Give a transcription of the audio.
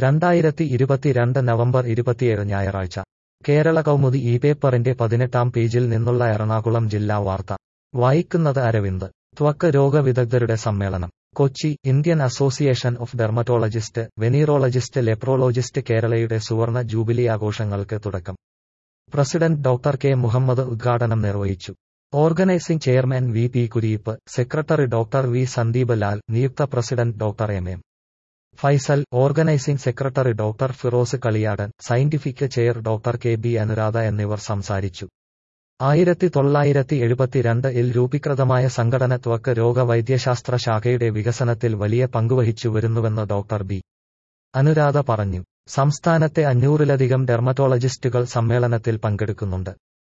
രണ്ടായിരത്തി ഇരുപത്തിരണ്ട് നവംബർ ഇരുപത്തിയേഴ് ഞായറാഴ്ച കേരള കൗമുദി ഈ പേപ്പറിന്റെ പതിനെട്ടാം പേജിൽ നിന്നുള്ള എറണാകുളം ജില്ലാ വാർത്ത വായിക്കുന്നത് അരവിന്ദ് ത്വക്ക് രോഗവിദഗ്ധരുടെ സമ്മേളനം Kochi Indian association of dermatologist venereologist leprologist കേരളയുടെ സുവർണ ജൂബിലി ആഘോഷങ്ങൾക്ക് തുടക്കം പ്രസിഡന്റ് ഡോക്ടർ കെ മുഹമ്മദ് ഉദ്ഘാടനം നിർവഹിച്ചു organising chairman V P Kuriyipp secretary doctor V Sandeep Lal നിയുക്ത president doctor M M Faisal organising secretary doctor Firoz Kaliyadan scientific chair doctor K B Anuradha എന്നിവർ സംസാരിച്ചു ആയിരത്തി തൊള്ളായിരത്തി എഴുപത്തിരണ്ട് ഇൽ രൂപീകൃതമായ സംഘടന ത്വക്ക് രോഗവൈദ്യശാസ്ത്ര ശാഖയുടെ വികസനത്തിൽ വലിയ പങ്കുവഹിച്ചു വരുന്നുവെന്ന് ഡോക്ടർ ബി അനുരാധ പറഞ്ഞു സംസ്ഥാനത്തെ അഞ്ഞൂറിലധികം ഡെർമറ്റോളജിസ്റ്റുകൾ സമ്മേളനത്തിൽ പങ്കെടുക്കുന്നുണ്ട്